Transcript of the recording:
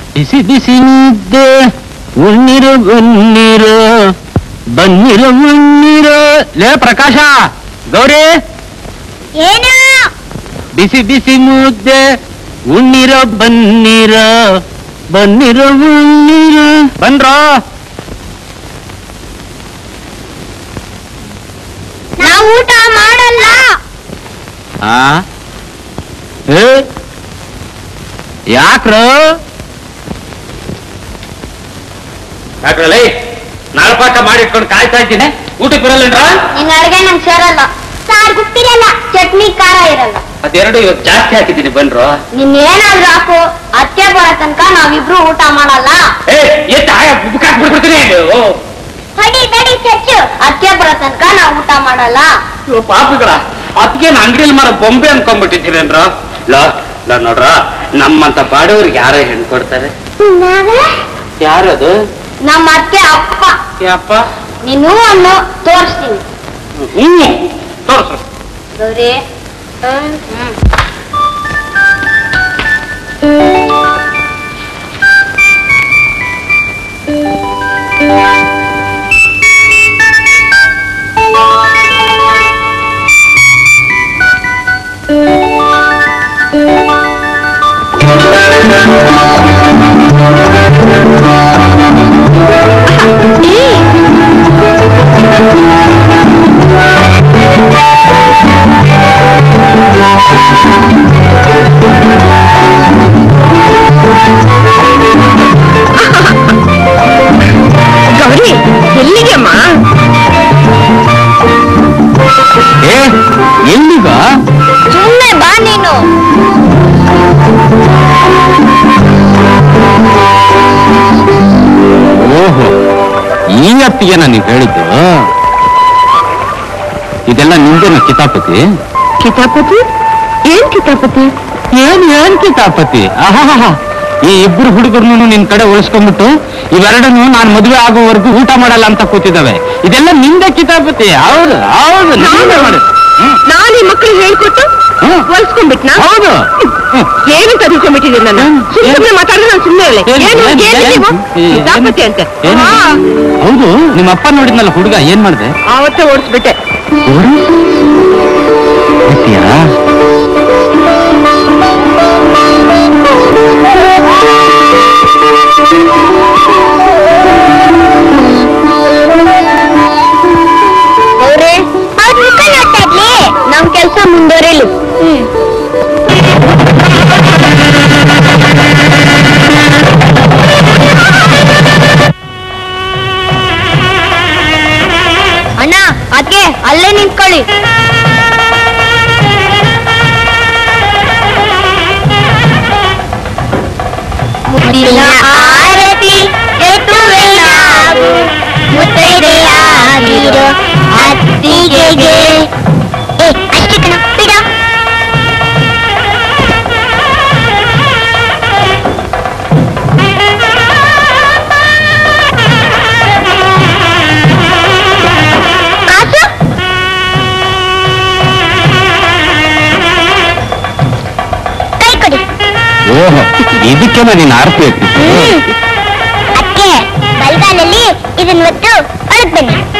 ಬಿಸಿ ಬಿಸಿ ಮುದ್ದೆ ಉಣ್ಣಿರೋ ಬನ್ನಿರೋ ಬನ್ನಿರೋ ಉಣ್ಣಿರೋ ಲೇ ಪ್ರಕಾಶ ಗೌರಿ ಏನು ಬಿಸಿ ಬಿಸಿ ಮುದ್ದೆ ಉಣ್ಣಿರೋ ಬನ್ನಿರೋ ಬನ್ನಿರೋ ಉಣ್ಣಿರೋ ಬಂದ್ರೋ ನಾವು ಊಟ ಮಾಡಲ್ಲ ಆ ಏ ಯಾಕ್ರೋ ಯಾಕ್ರಲ್ಲೇ ನಾಳೆ ಪಾಕ ಮಾಡಿಟ್ಕೊಂಡು ಕಾಯ್ತಾ ಇದ್ದೀನಿ ಊಟಕ್ಕೆ ಬರಲ್ಲೇನ್ರ ನಿನ್ನ ಅಡ್ಗೆ ನಂಗೆ ಸೇರಲ್ಲ ಸಾರ್ ಗುಪ್ಪಿರಲ್ಲ ಚಟ್ನಿ ಖಾರ ಇರಲ್ಲ ಅದೆರಡು ಇವತ್ತು ಜಾಸ್ತಿ ಹಾಕಿದ್ದೀನಿ ಬನ್ರೋ ನಿನ್ ಏನಾದ್ರೂ ಹಾಕು ಅತ್ತೆ ಬರೋ ತನಕ ನಾವಿಬ್ರು ಊಟ ಮಾಡಲ್ಲ ಏ ಎತ್ತ ಬಿಡ್ಬಿಡ್ತೀನಿ ತಡಿ ತಡಿ ಚಚ್ಚು ಅತ್ತೆ ಬರೋ ತನಕ ನಾವು ಊಟ ಮಾಡಲ್ಲ ಪಾಪಿಗಳ ಅದಕ್ಕೆ ಅಂಗಡಿಯಲ್ಲಿ ಮಾರೋ ಬೊಂಬೆ ಅನ್ಕೊಂಡ್ಬಿಟ್ಟಿದ್ದೀರೇನ್ರ ಲಾ ಲಾ ನೋಡ್ರ ನಮ್ಮಂತ ಬಾಡವ್ರಿಗೆ ಯಾರೋ ಹೆಣ್ಣು ಕೊಡ್ತಾರೆ ಯಾರದು ನಮ್ಮ ಅತ್ತೆ ಅಪ್ಪ ಯಪ್ಪ ನೀನು ಅನ್ನು ತೋರಿಸ್ತೀನಿ ಹ್ಞೂ ತೋರ್ಸು ಗೌರಿ ಹ್ಮ್ ಹ್ಮ್ ಗೌರಿ ಎಲ್ಲಿಗೆ ಅಮ್ಮ ಏ ಎಲ್ಲಿಗ ಸುಮ್ಮನೆ ಬಾ ನೀನು ಓಹೋ ಈ ಅತ್ತಿಗೆ ನಾನು ಹೇಳಿದ್ದು ಇದೆಲ್ಲ ನಿಂದೇನ ಕಿತಾಪತಿ ಕಿತಾಪತಿ ಏನ್ ಕಿತಾಪತಿ ಏನ್ ಏನ್ ಕಿತಾಪತಿ ಆಹಾಹಾ ಈ ಇಬ್ರು ಹುಡುಗರ್ನು ನಿನ್ ಕಡೆ ಉಳಿಸ್ಕೊಂಡ್ಬಿಟ್ಟು ಇವೆರಡನ್ನು ನಾನ್ ಮದುವೆ ಆಗೋವರೆಗೂ ಊಟ ಮಾಡಲ್ಲ ಅಂತ ಕೂತಿದ್ದಾವೆ ಇದೆಲ್ಲ ನಿಂದೆ ಕಿತಾಪತಿ ಹೌದು ಹೌದು ನಿಂದೆ ಮಾಡು. ಹ್ಮ್, ನಾನು ಈ ಮಕ್ಕಳಿಗೆ ಹೇಳ್ಕೊಟ್ಟು ಹ್ಮ್. ಹೊಲ್ಸ್ಕೊಂಡ್ಬಿಟ್ನಾ ಹೌದು ಹ್ಮ್. ಏನು ತರಿಸ್ಕೊಂಡ್ಬಿಟ್ಟಿದ್ದೀನಿ ನನ್ನ ಏನು? ಸುಮ್ಮನೆ ಮಾತಾಡಿದ್ರೆ ನಾನು ಸುಮ್ಮನೆ ಹೇಳಿ ಏನು? ಏನು ಏನು? ಏನು ಏನು? ನೀವು ಏನು? ಕಿತಾಪತಿ ಅಂತೆ ಏನು? ಹಾ, ಹೌದು ನಿಮ್ಮ ಅಪ್ಪ ನೋಡಿದ್ನಲ್ಲ ಹುಡುಗ ಏನ್ ಮಾಡ್ದೆ ಆವತ್ತೇ ಓಡಿಸ್ಬಿಟ್ಟೆ ನೋಡು ಗೊತ್ತೀಯಾ? ಗೌರಿ ಅವ್ರ ಮುಖ ನೋಡ್ತಾ ಇದ್ಲಿ ನಮ್ ಕೆಲ್ಸ ಮುಂದುವರಿಲಿ ಅಣ್ಣ ಅದ್ಕೆ ಅಲ್ಲೇ ನಿಂತ್ಕೊಳ್ಳಿ ಮುತ್ತಿನ ಆರತಿ ಎತ್ತುವೆ ನಾವು ಮುತ್ತೈದೆಯಾಗಿರೋ ಅತ್ತಿಗೆಗೆ ಏ ಅಷ್ಟೇ ಕಣ ಬಿಡ ಕಾಸು ಕೈ ಕೊಡಿ ಓಹೋ ಇದಕ್ಕೆ ನೀನ್ ಆರ್ತಿ ಎತ್ತಿದ್ದು ಅಕ್ಕೆ ಬಲ್ಗಾಲಲ್ಲಿ ಇದನ್ನ ಒತ್ತು ಒಳಗ್ ಬನ್ನಿ